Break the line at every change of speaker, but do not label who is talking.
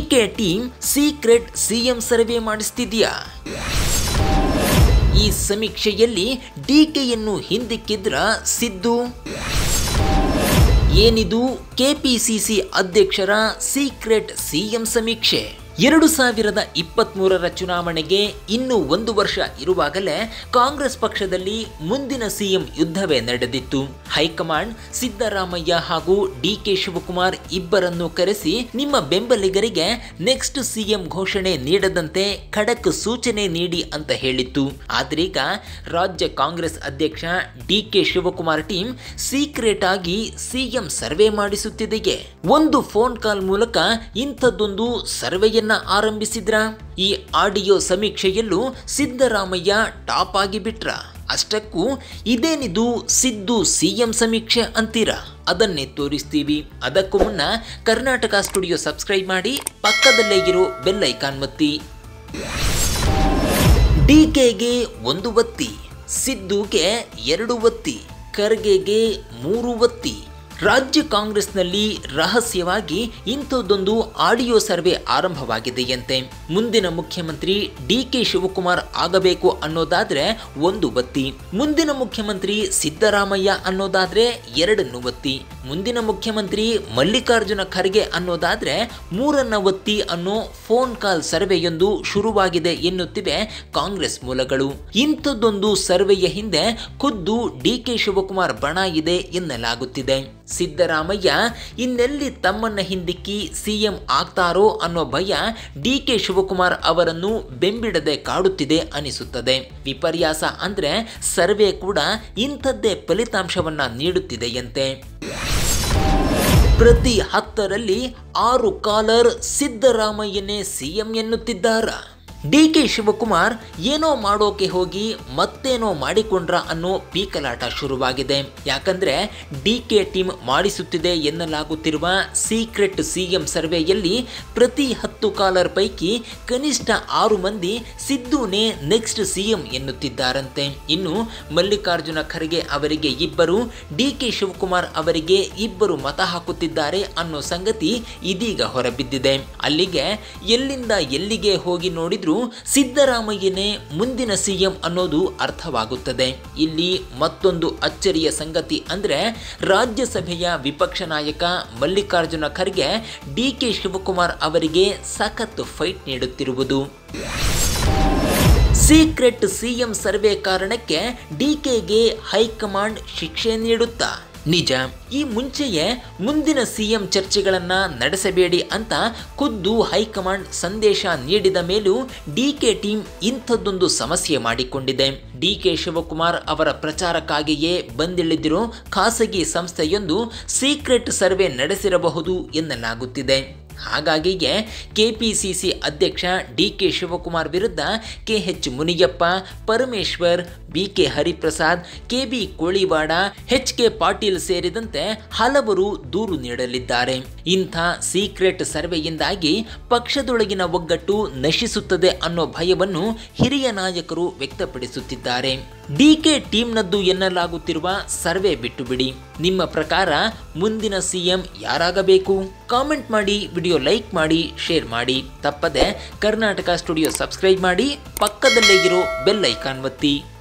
DK team secret CM survey ಮಾಡಿಸ್ತಿದ್ಯಾ ಈ ಸಮೀಕ್ಷೆಯಲ್ಲಿ ಡಿಕೆಯನ್ನು ಹಿಂದಿಕ್ಕಿದ್ರ ಸಿದ್ದು ಏನಿದು ಕೆಪಿಸಿಸಿ ಅಧ್ಯಕ್ಷರ ಸೀಕ್ರೆಟ್ ಸಿಎಂ ಸಮೀಕ್ಷೆ ಎರಡು ಸಾವಿರದ ಇಪ್ಪತ್ತ್ಮೂರರ ಚುನಾವಣೆಗೆ ಇನ್ನು ಒಂದು ವರ್ಷ ಇರುವಾಗಲೇ ಕಾಂಗ್ರೆಸ್ ಪಕ್ಷದಲ್ಲಿ ಮುಂದಿನ ಸಿಎಂ ಯುದ್ಧವೇ ನಡೆದಿತ್ತು ಹೈಕಮಾಂಡ್ ಸಿದ್ದರಾಮಯ್ಯ ಹಾಗೂ ಡಿ ಕೆ ಶಿವಕುಮಾರ್ ಇಬ್ಬರನ್ನು ಕರೆಸಿ ನಿಮ್ಮ ಬೆಂಬಲಿಗರಿಗೆ ನೆಕ್ಸ್ಟ್ ಸಿಎಂ ಘೋಷಣೆ ನೀಡದಂತೆ ಖಡಕ್ ಸೂಚನೆ ನೀಡಿ ಅಂತ ಹೇಳಿತ್ತು ಆದ್ರೀಗ ರಾಜ್ಯ ಕಾಂಗ್ರೆಸ್ ಅಧ್ಯಕ್ಷ ಡಿ ಕೆ ಶಿವಕುಮಾರ್ ಟೀಮ್ ಸೀಕ್ರೆಟ್ ಆಗಿ ಸಿಎಂ ಸರ್ವೆ ಮಾಡಿಸುತ್ತಿದೆಯೇ ಒಂದು ಫೋನ್ ಕಾಲ್ ಮೂಲಕ ಇಂಥದ್ದೊಂದು ಸರ್ವೆಯನ್ನ ಆರಂಭಿಸಿದ್ರ ಈ ಆಡಿಯೋ ಸಮೀಕ್ಷೆಯಲ್ಲೂ ಸಿದ್ದರಾಮಯ್ಯ ಟಾಪ್ ಆಗಿ ಬಿಟ್ರ ಅಷ್ಟಕ್ಕೂ ಇದೇನಿದು ಸಿದ್ದು ಸಿಎಂ ಸಮೀಕ್ಷೆ ಅಂತೀರಾ ಅದನ್ನೇ ತೋರಿಸ್ತೀವಿ ಅದಕ್ಕೂ ಮುನ್ನ ಕರ್ನಾಟಕ ಸ್ಟುಡಿಯೋ ಸಬ್ಸ್ಕ್ರೈಬ್ ಮಾಡಿ ಪಕ್ಕದಲ್ಲೇ ಇರೋ ಬೆಲ್ ಐಕಾನ್ ಒತ್ತಿ ಡಿಕೆಗೆ ಒಂದು ಒತ್ತಿ ಸಿದ್ದುಗೆ ಎರಡು ಒತ್ತಿ ಖರ್ಗೆಗೆ ಮೂರು ಒತ್ತಿ ರಾಜ್ಯ ಕಾಂಗ್ರೆಸ್ನಲ್ಲಿ ರಹಸ್ಯವಾಗಿ ಇಂಥದ್ದೊಂದು ಆಡಿಯೋ ಸರ್ವೆ ಆರಂಭವಾಗಿದೆಯಂತೆ ಮುಂದಿನ ಮುಖ್ಯಮಂತ್ರಿ ಡಿ ಕೆ ಶಿವಕುಮಾರ್ ಆಗಬೇಕು ಅನ್ನೋದಾದ್ರೆ ಒಂದು ಬತ್ತಿ ಮುಂದಿನ ಮುಖ್ಯಮಂತ್ರಿ ಸಿದ್ದರಾಮಯ್ಯ ಅನ್ನೋದಾದ್ರೆ ಎರಡನ್ನು ಒತ್ತಿ ಮುಂದಿನ ಮುಖ್ಯಮಂತ್ರಿ ಮಲ್ಲಿಕಾರ್ಜುನ ಖರ್ಗೆ ಅನ್ನೋದಾದ್ರೆ ಮೂರನ್ನ ಒತ್ತಿ ಅನ್ನೋ ಫೋನ್ ಕಾಲ್ ಸರ್ವೆಯೊಂದು ಶುರುವಾಗಿದೆ ಎನ್ನುತ್ತಿವೆ ಕಾಂಗ್ರೆಸ್ ಮೂಲಗಳು ಇಂಥದ್ದೊಂದು ಸರ್ವೆಯ ಹಿಂದೆ ಖುದ್ದು ಡಿ ಕೆ ಶಿವಕುಮಾರ್ ಬಣ ಇದೆ ಎನ್ನಲಾಗುತ್ತಿದೆ ಸಿದ್ದರಾಮಯ್ಯ ಇನ್ನೆಲ್ಲಿ ತಮ್ಮನ್ನ ಹಿಂದಿಕ್ಕಿ ಸಿಎಂ ಆಗ್ತಾರೋ ಅನ್ನೋ ಭಯ ಡಿ ಕೆ ಶಿವಕುಮಾರ್ ಅವರನ್ನು ಬೆಂಬಿಡದೆ ಕಾಡುತ್ತಿದೆ ಅನಿಸುತ್ತದೆ ವಿಪರ್ಯಾಸ ಅಂದ್ರೆ ಸರ್ವೆ ಕೂಡ ಇಂಥದ್ದೇ ಫಲಿತಾಂಶವನ್ನ ನೀಡುತ್ತಿದೆಯಂತೆ ಪ್ರತಿ ಹತ್ತರಲ್ಲಿ ಆರು ಕಾಲರ್ ಸಿದ್ದರಾಮಯ್ಯನೇ ಸಿಎಂ ಎನ್ನುತ್ತಿದ್ದಾರ ಡಿ ಕೆ ಶಿವಕುಮಾರ್ ಏನೋ ಮಾಡೋಕೆ ಹೋಗಿ ಮತ್ತೇನೋ ಮಾಡಿಕೊಂಡ್ರ ಅನ್ನೋ ಪೀಕಲಾಟ ಶುರುವಾಗಿದೆ ಯಾಕಂದ್ರೆ ಡಿ ಕೆ ಟೀಮ್ ಮಾಡಿಸುತ್ತಿದೆ ಎನ್ನಲಾಗುತ್ತಿರುವ ಸೀಕ್ರೆಟ್ ಸಿಎಂ ಸರ್ವೆಯಲ್ಲಿ ಪ್ರತಿ ಹತ್ತು ಕಾಲರ್ ಪೈಕಿ ಕನಿಷ್ಠ ಆರು ಮಂದಿ ಸಿದ್ದುನೇ ನೆಕ್ಸ್ಟ್ ಸಿಎಂ ಎನ್ನುತ್ತಿದ್ದಾರಂತೆ ಇನ್ನು ಮಲ್ಲಿಕಾರ್ಜುನ ಖರ್ಗೆ ಅವರಿಗೆ ಇಬ್ಬರು ಡಿ ಕೆ ಶಿವಕುಮಾರ್ ಅವರಿಗೆ ಇಬ್ಬರು ಮತ ಹಾಕುತ್ತಿದ್ದಾರೆ ಅನ್ನೋ ಸಂಗತಿ ಇದೀಗ ಹೊರಬಿದ್ದಿದೆ ಅಲ್ಲಿಗೆ ಎಲ್ಲಿಂದ ಎಲ್ಲಿಗೆ ಹೋಗಿ ನೋಡಿದ್ರು ಸಿದ್ದರಾಮಯ್ಯನೇ ಮುಂದಿನ ಸಿಎಂ ಅನ್ನೋದು ಅರ್ಥವಾಗುತ್ತದೆ ಇಲ್ಲಿ ಮತ್ತೊಂದು ಅಚ್ಚರಿಯ ಸಂಗತಿ ಅಂದ್ರೆ ರಾಜ್ಯಸಭೆಯ ವಿಪಕ್ಷ ನಾಯಕ ಮಲ್ಲಿಕಾರ್ಜುನ ಖರ್ಗೆ ಡಿ ಕೆ ಶಿವಕುಮಾರ್ ಅವರಿಗೆ ಸಖತ್ ಫೈಟ್ ನೀಡುತ್ತಿರುವುದು ಸೀಕ್ರೆಟ್ ಸಿಎಂ ಸರ್ವೆ ಕಾರಣಕ್ಕೆ ಡಿಕೆಗೆ ಹೈಕಮಾಂಡ್ ಶಿಕ್ಷೆ ನೀಡುತ್ತಾ ನಿಜ ಈ ಮುಂಚೆಯೇ ಮುಂದಿನ ಸಿಎಂ ಚರ್ಚೆಗಳನ್ನ ನಡೆಸಬೇಡಿ ಅಂತ ಖುದ್ದು ಹೈಕಮಾಂಡ್ ಸಂದೇಶ ನೀಡಿದ ಮೇಲೂ ಡಿಕೆ ಟೀಮ್ ಇಂಥದ್ದೊಂದು ಸಮಸ್ಯೆ ಮಾಡಿಕೊಂಡಿದೆ ಡಿಕೆ ಶಿವಕುಮಾರ್ ಅವರ ಪ್ರಚಾರಕ್ಕಾಗಿಯೇ ಬಂದಿಳಿದಿರೋ ಖಾಸಗಿ ಸಂಸ್ಥೆಯೊಂದು ಸೀಕ್ರೆಟ್ ಸರ್ವೆ ನಡೆಸಿರಬಹುದು ಎನ್ನಲಾಗುತ್ತಿದೆ ಹಾಗಾಗಿಯೇ ಕೆಪಿಸಿಸಿ ಅಧ್ಯಕ್ಷ ಡಿ ಕೆ ಶಿವಕುಮಾರ್ ವಿರುದ್ಧ ಕೆ ಎಚ್ ಮುನಿಯಪ್ಪ ಪರಮೇಶ್ವರ್ ಬಿ ಕೆ ಹರಿಪ್ರಸಾದ್ ಕೆ ಬಿ ಕೋಳಿವಾಡ ಎಚ್ ಕೆ ಪಾಟೀಲ್ ಸೇರಿದಂತೆ ಹಲವರು ದೂರು ನೀಡಲಿದ್ದಾರೆ ಇಂಥ ಸೀಕ್ರೆಟ್ ಸರ್ವೆಯಿಂದಾಗಿ ಪಕ್ಷದೊಳಗಿನ ಒಗ್ಗಟ್ಟು ನಶಿಸುತ್ತದೆ ಅನ್ನೋ ಭಯವನ್ನು ಹಿರಿಯ ನಾಯಕರು ವ್ಯಕ್ತಪಡಿಸುತ್ತಿದ್ದಾರೆ ಡಿಕೆ ಟೀಮ್ನದ್ದು ಎನ್ನಲಾಗುತ್ತಿರುವ ಸರ್ವೆ ಬಿಟ್ಟು ಬಿಡಿ ನಿಮ್ಮ ಪ್ರಕಾರ ಮುಂದಿನ ಸಿಎಂ ಯಾರಾಗಬೇಕು ಕಾಮೆಂಟ್ ಮಾಡಿ ವಿಡಿಯೋ ಲೈಕ್ ಮಾಡಿ ಶೇರ್ ಮಾಡಿ ತಪ್ಪದೆ ಕರ್ನಾಟಕ ಸ್ಟುಡಿಯೋ ಸಬ್ಸ್ಕ್ರೈಬ್ ಮಾಡಿ ಪಕ್ಕದಲ್ಲೇ ಇರೋ ಬೆಲ್ ಐಕಾನ್ ಒತ್ತಿ